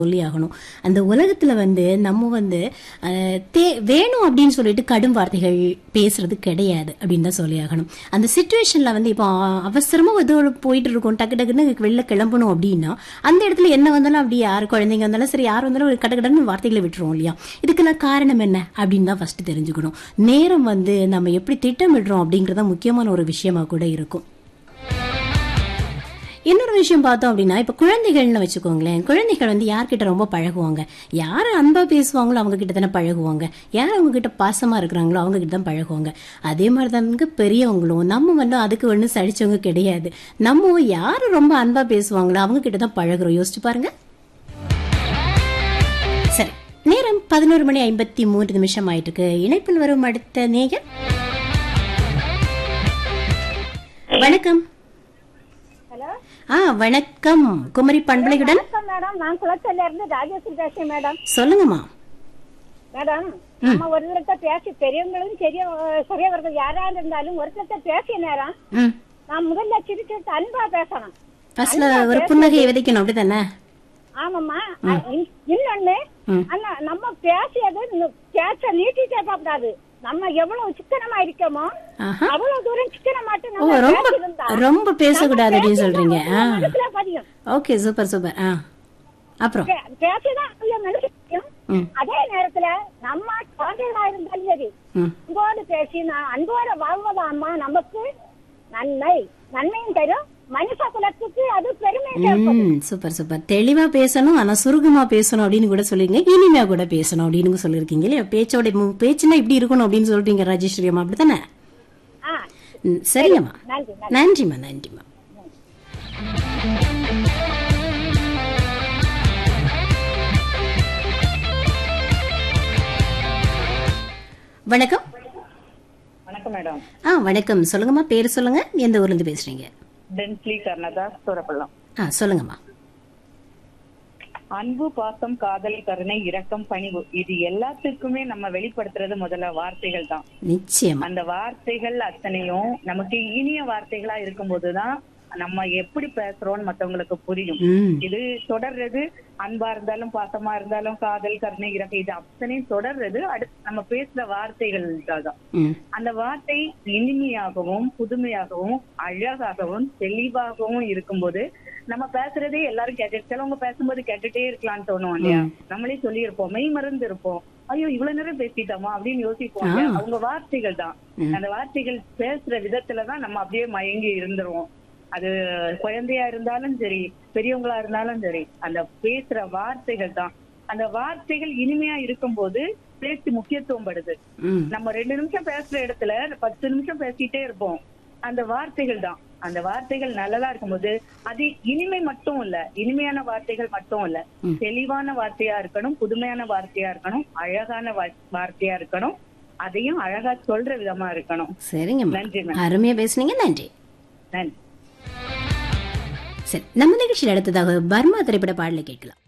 சொல்லி ஆகணும் அந்த உலகத்துல வந்து நம்ம வந்து அஹ், தே- வேணும் அப்படின்னு சொல்லிட்டு கடும் வார்த்தைகள் பேசுறது கிடையாது அப்படின்னு தான் சொல்லி ஆகணும் அந்த சுச்சுவேஷன்ல வந்து இப்போ அவசரமா ஏதோ ஒரு போயிட்டு இருக்கோம் டக்கு டக்குன்னு வெளில கிளம்பணும் அப்படின்னா அந்த இடத்துல என்ன வந்தாலும் அப்படி யார் குழந்தைங்க வந்தாலும் சரி யார் வந்தாலும் ஒரு கட்டு கடன்னு வார்த்தைகளை விட்டுருவோம் இல்லையா இதுக்கெல்லாம் காரணம் என்ன அப்படின்னு தான் ஃபர்ஸ்ட் தெரிஞ்சுக்கணும் நேரம் வந்து நம்ம எப்படி திட்டமிடுறோம் அப்படிங்கறத முக்கியமான ஒரு விஷயமா கூட இருக்கும் இன்னொரு விஷயம் பார்த்தோம் அப்படின்னா இப்ப குழந்தைகள்னு வச்சுக்கோங்களேன் குழந்தைகள் வந்து யார்கிட்ட ரொம்ப பழகுவாங்க யார் அன்பா பேசுவாங்களோ அவங்க கிட்ட தானே பழகுவாங்க யார் அவங்க கிட்ட பாசமா இருக்கிறாங்களோ அவங்க கிட்ட தான் பழகுவாங்க அதே மாதிரி தாங்க பெரியவங்களும் நம்ம வந்து அதுக்கு ஒன்றும் சடிச்சவங்க கிடையாது நம்ம யாரு ரொம்ப அன்பா பேசுவாங்களோ அவங்க கிட்ட தான் பழகுறோம் யோசிச்சு பாருங்க சரி நேரம் பதினோரு மணி ஐம்பத்தி மூன்று நிமிஷம் ஆயிட்டு இருக்கு இணைப்பில் வரும் அடுத்த நேயர் வணக்கம் ஹலோ ஆ வணக்கம் குமரி பண்பலையுடன் வணக்கம் மேடம் நான் குளச்சல்ல இருந்து ராஜேஸ்வரி பேசுறேன் மேடம் சொல்லுங்கம்மா மேடம் நம்ம ஒரு இடத்த பேசி பெரியவங்களும் பெரிய பெரியவர்கள் யாரா இருந்தாலும் ஒரு இடத்த பேசிய நேரம் ம் நான் முதல்ல சிரிச்சு அன்பா பேசணும் ஃபர்ஸ்ட்ல ஒரு புன்னகையை விதைக்கணும் அப்படிதானே ஆமாம்மா அ- இன்- இன்னொன்னு அண்ணா நம்ம பேசியது நு- பேச்ச நீட்டிட்டே கூடாது நம்ம எவ்வளவு சிக்கனமா இருக்கோமோ ஆஹா. அவ்வளவு தூரம் சிக்கனமாட்டு ஓ நம்ம ரொம்ப பேசியிருந்தா ரொம்ப பேசக்கூடாது அப்படின்னு சொல்றீங்க ஆ மனசுல பதியும் ஓகே சூப்பர் சூப்பர் ஆ அப்புறம் பே- பேசிதான் ஐயோ மனசு பதியும். ம். அதே நேரத்துல நம்ம குழந்தைகளா இருந்தாலும் சரி ம் அன்போடு பேசி நான் அன்போடு வாழ்வதாம்மா நமக்கு நன்மை நன்மையும் தரும் மனுஷ குலத்துக்கு அது பெருமை சேர்க்கும் ம் சூப்பர் சூப்பர் தெளிவா பேசணும் ஆனா சுருக்கமா பேசணும் அப்படின்னு கூட சொல்லிருக்கீங்க இனிமையா கூட பேசணும் அப்படின்னு சொல்லிருக்கீங்க இல்லையா பேச்சோட மு- பேச்சுன்னா இப்படி இருக்கணும் அப்படின்னு சொல்றீங்க ராஜேஸ்வரி அம்மா அப்படித்தானே ஆ ம், சரிங்கம்மா நன்றி நன்றி நன்றிம்மா நன்றிம்மா வணக்கம் வணக்கம் மேடம் ஆ வணக்கம் சொல்லுங்கம்மா பேர் சொல்லுங்க எந்த ஊர்ல இருந்து பேசுறீங்க டென்ஸ்லி கர்ணதாஸ் சூரப்பள்ளம் ஆ சொல்லுங்கம்மா அன்பு பாசம் காதல் கருணை இரக்கம் பணிவு இது எல்லாத்துக்குமே நம்ம வெளிப்படுத்துறது முதல்ல வார்த்தைகள் தான் நிச்சயமா அந்த வார்த்தைகள் அத்தனையும் நமக்கு இனிய வார்த்தைகளா இருக்கும்போதுதான் நம்ம எப்படி பேசுறோம்னு மத்தவங்களுக்கு புரியும் ம் இது தொடர்றது அன்பா இருந்தாலும் பாசமா இருந்தாலும் காதல் கருணை இரக்கம் இது அத்தனையும் தொடர்றது அடுத்து நம்ம பேசுற வார்த்தைகள் தான் ம் அந்த வார்த்தை இனிமையாகவும் புதுமையாகவும் அழகாகவும் தெளிவாகவும் இருக்கும்போது நம்ம பேசுறதே எல்லாரும் கேட்டு சிலவங்க பேசும்போது கேட்டுட்டே இருக்கலாம்னு தோணும் இல்லையா நம்மளே சொல்லியிருப்போம் மெய் மறந்து இருப்போம் ஐயோ இவ்வளவு நேரம் பேசிட்டோமா அப்படின்னு யோசிப்போம் இல்லையா? அவங்க வார்த்தைகள் தான் அந்த வார்த்தைகள் பேசுற விதத்துலதான் நம்ம அப்படியே மயங்கி இருந்துருவோம் அது குழந்தையா இருந்தாலும் சரி பெரியவங்களா இருந்தாலும் சரி அந்த பேசுற வார்த்தைகள் தான் அந்த வார்த்தைகள் இனிமையா இருக்கும்போது பேச்சு முக்கியத்துவம் படுது ம் நம்ம ரெண்டு நிமிஷம் பேசுற இடத்துல பத்து நிமிஷம் பேசிட்டே இருப்போம் அந்த வார்த்தைகள் தான் அந்த வார்த்தைகள் நல்லதா இருக்கும்போது அது இனிமை மட்டும் இல்ல இனிமையான வார்த்தைகள் மட்டும் இல்ல தெளிவான வார்த்தையா இருக்கணும் புதுமையான வார்த்தையா இருக்கணும் அழகான வா- வார்த்தையா இருக்கணும் அதையும் அழகா சொல்ற விதமா இருக்கணும் சரிங்கம்மா நன்றி மேம் அருமையா பேசுனீங்க நன்றி நன்றி சரி நம்ம நிகழ்ச்சியில் அடுத்ததாக பர்மா திரைப்பட பாடலை கேட்கலாம்